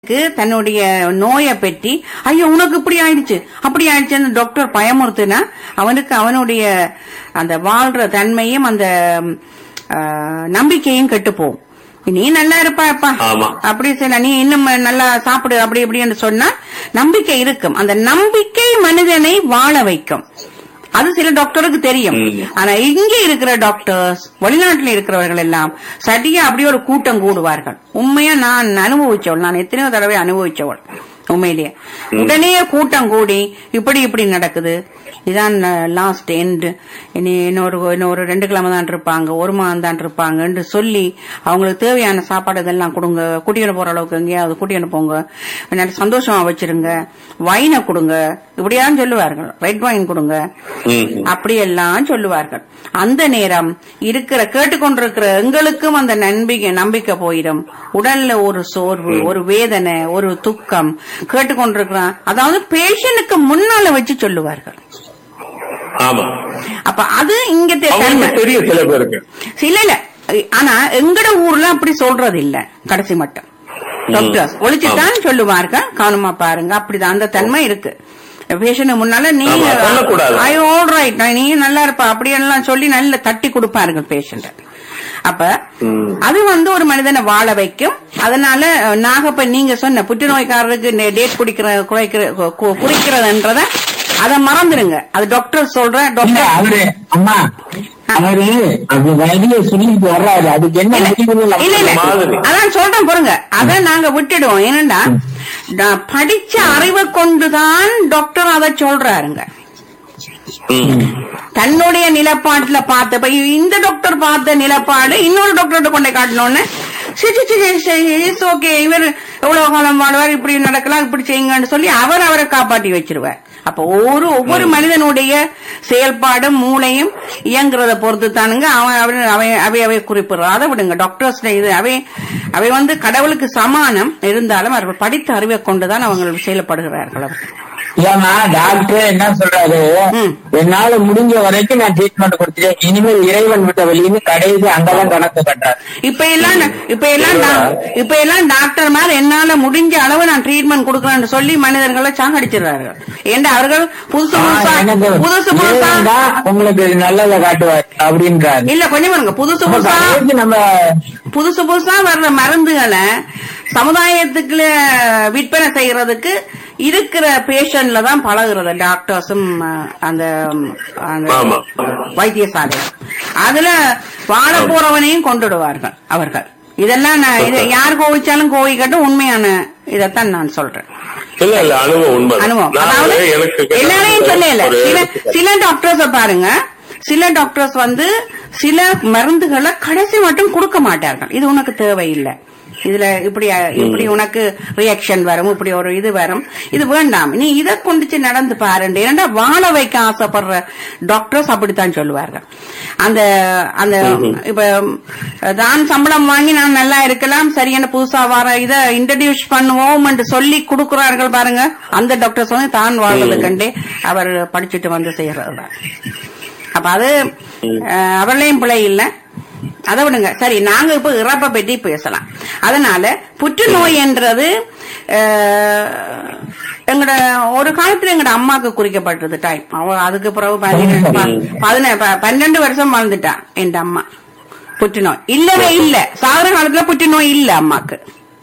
க்கு தன்னுடைய நோயை பற்றி ஐயோ உனக்கு இப்படி ஆயிடுச்சு அப்படி ஆயிடுச்சுன்னு டாக்டர் பயமுறுத்துனா அவனுக்கு அவனுடைய அந்த வாழ்ற தன்மையும் அந்த ஆ, நம்பிக்கையும் கெட்டு போகும் நீ நல்லா இருப்பாப்பா ஆமா. அப்படி சொல்ல நீ இன்னும் நல்லா சாப்பிடு அப்படி இப்படின்னு சொன்னா நம்பிக்கை இருக்கும் அந்த நம்பிக்கை மனிதனை வாழ வைக்கும் அது சில டாக்டருக்கு தெரியும் ம். ஆனா இங்க இருக்கிற டாக்டர்ஸ் வெளிநாட்டுல இருக்கிறவர்கள் எல்லாம் சரியா அப்படியே ஒரு கூட்டம் கூடுவார்கள் உண்மையா நான் அனுபவிச்சவள் நான் எத்தனையோ தடவை அனுபவிச்சவள் உண்மையிலேயே உடனே கூட்டம் கூடி இப்படி இப்படி நடக்குது இதான் லாஸ்ட் எண்ட் இனி இன்னொரு இன்னொரு ரெண்டு கிழமை தான் இருப்பாங்க ஒரு மாதம் தான் இருப்பாங்கன்னு சொல்லி அவங்களுக்கு தேவையான சாப்பாடு இதெல்லாம் கொடுங்க கூட்டிட்டு போற அளவுக்கு எங்கேயாவது கூட்டிட்டு போங்க நல்ல சந்தோஷமா வச்சிருங்க வைனை கொடுங்க இப்படியான்னு சொல்லுவார்கள் ரெட் வைன் கொடுங்க ம். அப்படியெல்லாம் சொல்லுவார்கள் அந்த நேரம் இருக்கிற கேட்டுக்கொண்டிருக்கிற எங்களுக்கும் அந்த நம்பிக்கை நம்பிக்கை போயிடும் உடல்ல ஒரு சோர்வு ஒரு வேதனை ஒரு துக்கம் கேட்டுக்கொண்டிருக்கிறான் அதாவது பேஷனுக்கு முன்னால வச்சு சொல்லுவார்கள் ஆமா அப்ப அது இங்க தெ- தன்மை. அவங்களுக்கு தெரியும் சில பேருக்கு இல்ல இல்ல ஆனா எங்கட ஊர்ல அப்படி சொல்றது இல்ல கடைசி மட்டும் டாக்டர்ஸ் ஒழிச்சுதான் சொல்லுவார்கள் கவனமா பாருங்க அப்படிதான் அந்த தன்மை இருக்கு பேஷண்ட் முன்னால நீங்க ஆமா, சொல்லக்கூடாது. ஐ ஆல் ரைட் நீ நல்லா இருப்பா அப்படியெல்லாம் சொல்லி நல்ல தட்டி கொடுப்பார்கள் பேஷண்ட் அப்ப ம். அது வந்து ஒரு மனிதனை வாழ வைக்கும் அதனால அஹ், நாகப்ப நீங்க சொன்ன புற்றுநோய்க்காரருக்கு டேட் குடிக்கிற குறைக்கிற கு- கு- குறிக்கிறதுன்றத அதை மறந்துடுங்க அது டாக்டர் சொல்ற இல்ல டாக்டர் அவரு அம்மா அவரு அது வழிய சொல்லிட்டு வர்றாரு அதுக்கு என்ன முடிவுன்னு நம்ம இல்ல இல்ல மாதிரி. அதான் சொல்றேன் பாருங்க அத நாங்க விட்டுடுவோம் ஏனண்டா நான் படிச்ச அறிவை கொண்டுதான் டாக்டர் அதை சொல்றாருங்க ம். தன்னுடைய நிலப்பாட்டுல பார்த்த இப்ப இந்த டாக்டர் பார்த்த நிலப்பாடு இன்னொரு டாக்டர்கிட்ட கொண்டே காட்டணும்னு ஓகே இவர் எவ்வளவு காலம் வாழ்வார் இப்படி நடக்கலாம் இப்படி செய்யுங்கன்னு சொல்லி அவர் அவரை காப்பாற்றி வச்சிருவார் அப்ப ஒரு ஒவ்வொரு மனிதனுடைய செயல்பாடும் மூளையும் இயங்குறத பொறுத்து தானுங்க அவன் அவன் அவை அவை அவை குறிப்பிடுறான் அதை விடுங்க டாக்டர்ஸ் இது அவை அவை வந்து கடவுளுக்கு சமானம் இருந்தாலும் அவர்கள் படித்த அறிவை கொண்டுதான் அவங்க செயல்படுகிறார்கள் அவர்கள் ஏன்னா டாக்டர் என்ன சொல்றாரு ம். என்னால முடிஞ்ச வரைக்கும் நான் ட்ரீட்மெண்ட் கொடுத்துட்டேன் இனிமேல் இறைவன் விட்ட வழின்னு கடைசி அங்கதான் கணக்கு கட்டுறாரு இப்ப எல்லாம் ந- இப்ப எல்லாம் டா- இப்ப எல்லாம் டாக்டர் மாதிரி என்னால முடிஞ்ச அளவு நான் ட்ரீட்மெண்ட் கொடுக்கறேன்னு சொல்லி மனிதர்களை சாகடிச்சிடுறார்கள் ஏண்டா அவர்கள் புதுசு புதுசா எனக்கு புதுசு புதுசா இறைவன் தான் உங்களுக்கு நல்லதை காட்டுவார் அப்படின்றாரு இல்ல கொஞ்சம் பாருங்க புதுசு அப்ப புதுசா கடைசி நம்ம புதுசு புதுசா வர்ற மருந்துகளை சமுதாயத்துக்குள்ள விற்பனை செய்யறதுக்கு இருக்கிற பேஷண்ட்ல தான் பழகுறது டாக்டர்ஸும் அஹ், அந்த அந்த ஆமா. வைத்தியசாலை அதுல வாழ போறவனையும் கொண்டுடுவார்கள் அவர்கள் இதெல்லாம் நான் இது யார் கோவிச்சாலும் கோவிக்கட்டும் உண்மையான இதைத்தான் நான் சொல்றேன் இல்ல இல்ல அனுபவம் உண்மை அனுபவம் நான் அதாவது எனக்கு எல்லாரையும் சொல்லல ஒரு சில சில டாக்டர்ஸ் பாருங்க சில டாக்டர்ஸ் வந்து சில மருந்துகளை கடைசி மட்டும் கொடுக்க மாட்டார்கள் இது உனக்கு தேவையில்லை இதுல இப்படி இப்படி உனக்கு ரியாக்ஷன் வரும் இப்படி ஒரு இது வரும் இது வேண்டாம் நீ இதை கொண்டுச்சு நடந்து பாருண்டு ஏன்னா வாழ வைக்க ஆசைப்படுற டாக்டர்ஸ் அப்படித்தான் சொல்லுவார்கள் அந்த அந்த இப்ப தான் சம்பளம் வாங்கி நான் நல்லா இருக்கலாம் சரியான புதுசா வர இதை இன்ட்ரடியூஸ் பண்ணுவோம் என்று சொல்லி கொடுக்கிறார்கள் பாருங்க அந்த டாக்டர்ஸ் வந்து தான் வாழ்வது கண்டே அவர் படிச்சுட்டு வந்து செய்யறதுதான் அப்ப அது அஹ், அவர்களையும் பிழை இல்ல அதை விடுங்க சரி நாங்க இப்ப இறப்பை பற்றி பேசலாம் அதனால புற்றுநோய் என்றது அஹ், எங்கட ஒரு காலத்துல எங்கட அம்மாக்கு குறிக்கப்பட்டது டைம் அவ அதுக்கு பிறகு பதினெட்டு ப- பதினெ- ப- பன்னெண்டு வருஷம் வாழ்ந்துட்டான் என் அம்மா புற்றுநோய் இல்லவே இல்ல சாகர காலத்துல புற்றுநோய் இல்ல அம்மாக்கு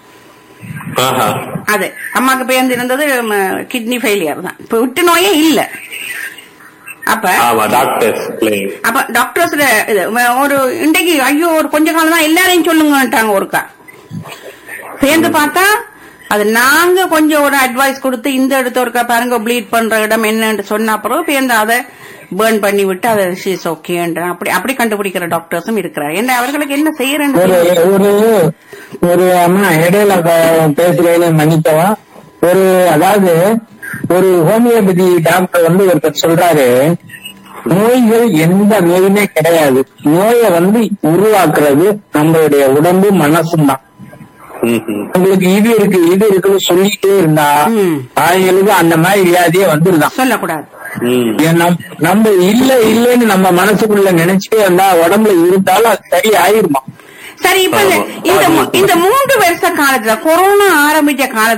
ஆஹா. அது அம்மாக்கு பேர்ந்து இருந்தது கிட்னி ஃபெயிலியர் தான் புற்றுநோயே இல்ல அப்ப ஆமா டாக்டர்ஸ் அப்ப டாக்டர்ஸ் இது ம- ஒரு இன்றைக்கு ஐயோ ஒரு கொஞ்ச காலம் தான் எல்லாரையும் சொல்லுங்கட்டாங்க ஒருக்கா சேர்ந்து பார்த்தா அது நாங்க கொஞ்சம் ஒரு அட்வைஸ் கொடுத்து இந்த இடத்த ஒருக்கா பாருங்க ப்ளீட் பண்ற இடம் என்னன்னு சொன்ன அப்புறம் பேர்ந்து அதை பேர்ன் பண்ணி விட்டு அதை ஷீஸ் ஓகேன்ற அப்படி அப்படி கண்டுபிடிக்கிற டாக்டர்ஸும் இருக்கிறார் என்ன அவர்களுக்கு என்ன ஒரு செய்யறேன்னு ஒரு ஒரு அம்மா இடையில ப- பேசுறதுல மன்னிக்கவும் ஒரு அதாவது ஒரு ஹோமியோபதி டாக்டர் வந்து ஒருத்தர் சொல்றாரு நோய்கள் எந்த நோயுமே கிடையாது நோயை வந்து உருவாக்குறது நம்மளுடைய உடம்பு மனசும் தான் உங்களுக்கு இது இருக்கு இது இருக்குன்னு சொல்லிட்டே இருந்தா ம். அவங்களுக்கு அந்த மாதிரி வியாதியே வந்துருதான் சொல்லக்கூடாது ஏன் நம்- நம்ம இல்ல இல்லன்னு நம்ம மனசுக்குள்ள நினைச்சிட்டே இருந்தா உடம்புல இருந்தாலும் அது சரி ஆயிருமா சரி இப்ப இந்த- ஆமா. இந்த ஆமா. இந்த மூன்று வருஷ காலத்துல கொரோனா ஆரம்பிச்ச காலத்துல